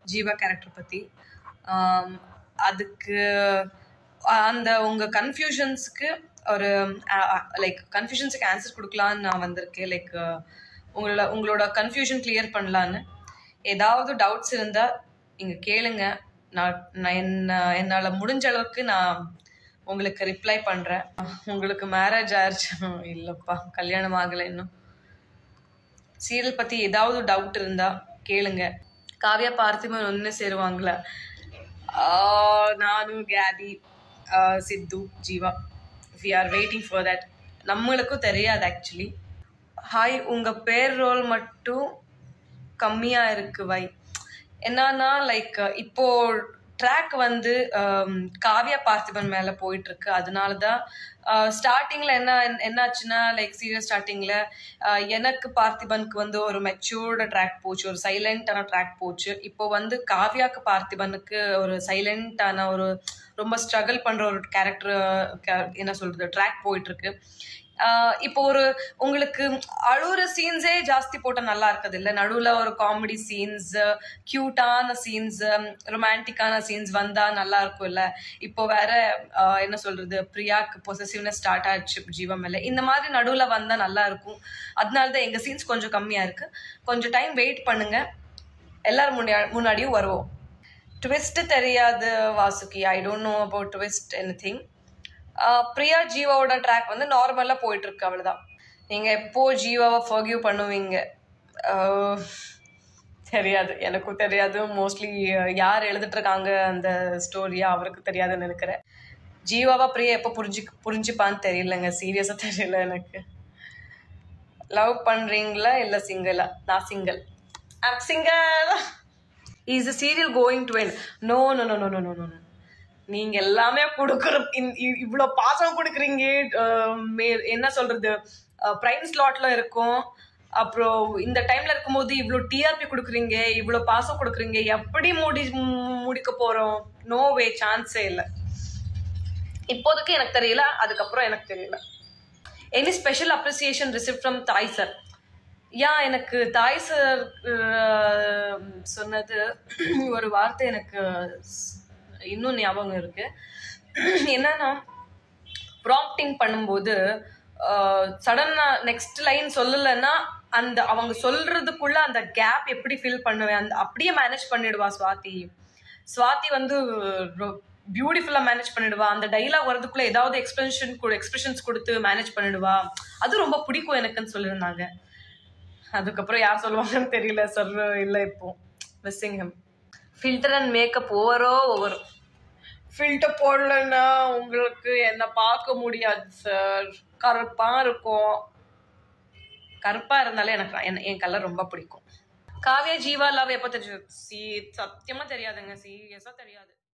Jeeva character பற்றி அதுக்கு அந்த உங்கள் கன்ஃபியூஷன்ஸ்க்கு ஒரு லைக் கன்ஃபியூஷன்ஸுக்கு ஆன்சர் கொடுக்கலான்னு நான் வந்திருக்கேன் லைக் உங்களோட உங்களோட கன்ஃபியூஷன் கிளியர் பண்ணலான்னு ஏதாவது டவுட்ஸ் இருந்தால் இங்கே கேளுங்க நான் நான் என்ன என்னால் முடிஞ்ச அளவுக்கு நான் உங்களுக்கு ரிப்ளை பண்ணுறேன் உங்களுக்கு மேரேஜ் ஆயிடுச்சு இல்லைப்பா கல்யாணம் ஆகலை இன்னும் சீரியல் பற்றி ஏதாவது டவுட் இருந்தால் கேளுங்க காவ்யா பார்த்திபன் ஒன்று சேருவாங்களா ஆஹ் நானும் கேபி ஆஹ் Sidhu Jeeva we are waiting for that நம்மளுக்கும் தெரியாது ஆக்சுவலி ஹாய் உங்கள் பேர் ரோல் மட்டும் கம்மியாக இருக்கு வை என்னன்னா லைக் இப்போ ட்ராக் வந்து ஆம், காவ்யா பார்த்திபன் மேலே போயிட்டு இருக்கு அதனால தான் ஸ்டார்டிங்கில் என்ன என்னாச்சுன்னா லைக் சீரியஸ் ஸ்டார்டிங்கில் எனக்கு பார்த்திபனுக்கு வந்து ஒரு மெச்சூர்டு ட்ராக் போச்சு ஒரு சைலண்டான ட்ராக் போச்சு இப்போ வந்து காவ்யாக்கு பார்த்திபனுக்கு ஒரு சைலண்டான ஒரு ரொம்ப ஸ்ட்ரகிள் பண்ணுற ஒரு கேரக்டர் என்ன சொல்கிறது ட்ராக் போயிட்டுருக்கு இப்போ ஒரு உங்களுக்கு அழுகுற சீன்ஸே ஜாஸ்தி போட்டால் நல்லா இருக்குது இல்லை நடுவில் ஒரு காமெடி சீன்ஸ் க்யூட்டான சீன்ஸ் ரொமான்டிக்கான சீன்ஸ் வந்தால் நல்லா இருக்கும் இல்லை இப்போ வேற ஆஹ், என்ன சொல்றது பிரியாக்கு பொசசிவ்னஸ் ஸ்டார்ட் ஆயிடுச்சு ஜீவா மேலே இந்த மாதிரி நடுவில் வந்தால் நல்லா இருக்கும் அதனால தான் எங்கள் சீன்ஸ் கொஞ்சம் கம்மியாக இருக்கு கொஞ்சம் டைம் வெயிட் பண்ணுங்க எல்லாரும் முன்னாடி முன்னாடியும் வருவோம் ட்விஸ்ட் தெரியாது Vasuki I don't know about twist anything Priya ஜீவாவோட ட்ராக் வந்து நார்மலாக போயிட்டு இருக்கு அவ்வளோதான் நீங்கள் எப்போ ஜீவாவை ஃபர்கியூ பண்ணுவீங்க ஆஹ், தெரியாது எனக்கும் தெரியாது மோஸ்ட்லி யார் எழுதிட்டு இருக்காங்க அந்த ஸ்டோரியா அவருக்கு தெரியாதுன்னு நினைக்கிறேன் ஜீவாவா பிரியா எப்போ புரிஞ்சு புரிஞ்சுப்பான்னு தெரியலங்க சீரியஸாக தெரியல எனக்கு லவ் பண்ணுறீங்களா இல்லை சிங்கிளா நான் single I'm single is a serial going to end no no no no no no no நீங்க எல்லாமே கொடுக்குற இந்- இ- இவ்வளோ பாசம் கொடுக்குறீங்க அஹ் மே- என்ன சொல்றது பிரைம் ஸ்லாட்ல இருக்கும் அப்புறம் இந்த டைம்ல இருக்கும்போது இவ்வளோ டிஆர்பி கொடுக்குறீங்க இவ்வளோ பாசம் கொடுக்குறீங்க எப்படி முடி மு- முடிக்க போறோம் நோ வே சான்ஸே இல்லை இப்போதைக்கு எனக்கு தெரியல அதுக்கப்புறம் எனக்கு தெரியல any special appreciation received from தாய் சார் யா எனக்கு தாய் சார் சொன்னது ஒரு வார்த்தை எனக்கு ஸ்- இன்னும் ஞாபகம் இருக்கு என்னன்னா ப்ராம்ப்டிங் பண்ணும்போது சடனா நெக்ஸ்ட் லைன் சொல்லலைன்னா அந்த அவங்க சொல்றதுக்குள்ள அந்த கேப் எப்படி ஃபில் பண்ணுவேன் அந்த அப்படியே மேனேஜ் பண்ணிடுவா சுவாதி சுவாதி வந்து பியூட்டிஃபுல்லாக மேனேஜ் பண்ணிடுவா அந்த டைலாக் வரதுக்குள்ள ஏதாவது எக்ஸ்பிரஷன் எக்ஸ்பிரஷன்ஸ் கொடுத்து மேனேஜ் பண்ணிடுவா அது ரொம்ப பிடிக்கும் எனக்குன்னு சொல்லியிருந்தாங்க அதுக்கப்புறம் யார் சொல்லுவாங்கன்னு தெரியல சொல்ற இல்லை இப்போ missing him filter and makeup ஓவரோ ஓவர் ஃபில்டர் போடலன்னா உங்களுக்கு என்ன பார்க்க முடியாது சார் கருப்பா இருக்கும் கருப்பா இருந்தாலே எனக்கு என் என் கலர் ரொம்ப பிடிக்கும் காவியா ஜீவா லவ் எப்போ தெரிஞ்சு சி சத்தியமா தெரியாதுங்க சீரியஸா தெரியாது